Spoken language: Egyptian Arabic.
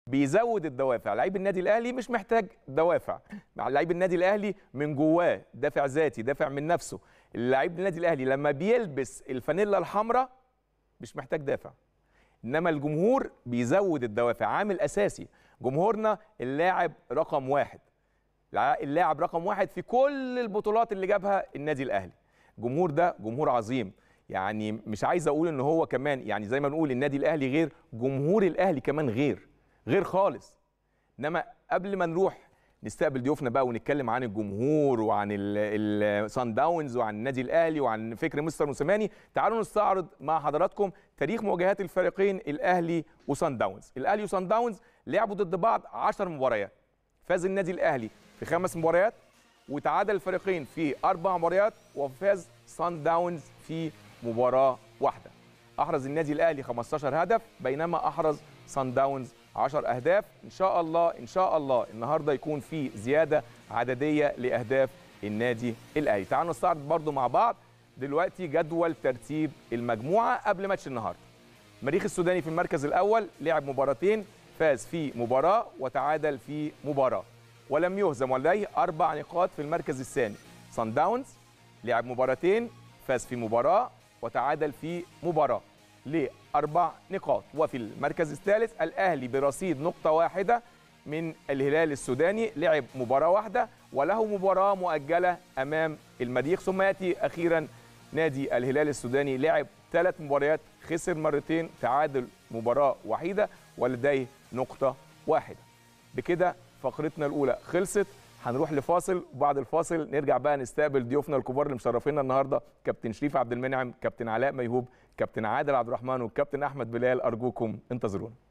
بيزود الدوافع لعيب النادي الاهلي مش محتاج دوافع مع لعيب النادي الاهلي من جواه دافع ذاتي دافع من نفسه لعيب النادي الاهلي لما بيلبس الفانيلا الحمراء مش محتاج دافع انما الجمهور بيزود الدوافع عامل اساسي جمهورنا اللاعب رقم واحد اللاعب رقم واحد في كل البطولات اللي جابها النادي الاهلي الجمهور ده جمهور عظيم يعني مش عايز اقول ان هو كمان يعني زي ما نقول النادي الاهلي غير جمهور الاهلي كمان غير غير خالص انما قبل ما نروح نستقبل ضيوفنا بقى ونتكلم عن الجمهور وعن الصن داونز وعن النادي الاهلي وعن فكر مستر موسيماني تعالوا نستعرض مع حضراتكم تاريخ مواجهات الفريقين الاهلي وصن داونز الاهلي وصن داونز لعبوا ضد بعض 10 مباريات فاز النادي الاهلي في خمس مباريات وتعادل الفريقين في اربع مباريات وفاز صن داونز في مباراه واحده احرز النادي الاهلي 15 هدف بينما احرز صن داونز 10 اهداف ان شاء الله ان شاء الله النهارده يكون في زياده عدديه لاهداف النادي الاهلي تعالوا نستعرض برضو مع بعض دلوقتي جدول ترتيب المجموعه قبل ماتش النهارده المريخ السوداني في المركز الاول لعب مباراتين فاز في مباراه وتعادل في مباراه ولم يهزم ولديه اربع نقاط في المركز الثاني صن داونز لعب مباراتين فاز في مباراه وتعادل في مباراه لأربع نقاط وفي المركز الثالث الأهلي برصيد نقطة واحدة من الهلال السوداني لعب مباراة واحدة وله مباراة مؤجلة أمام المريخ ثم يأتي أخيرا نادي الهلال السوداني لعب ثلاث مباريات خسر مرتين تعادل مباراة وحيدة ولديه نقطة واحدة بكده فقرتنا الأولى خلصت هنروح لفاصل وبعد الفاصل نرجع بقى نستقبل ضيوفنا الكبار اللي مشرفينا النهارده كابتن شريف عبد المنعم كابتن علاء ميهوب كابتن عادل عبد الرحمن والكابتن احمد بلال ارجوكم انتظرونا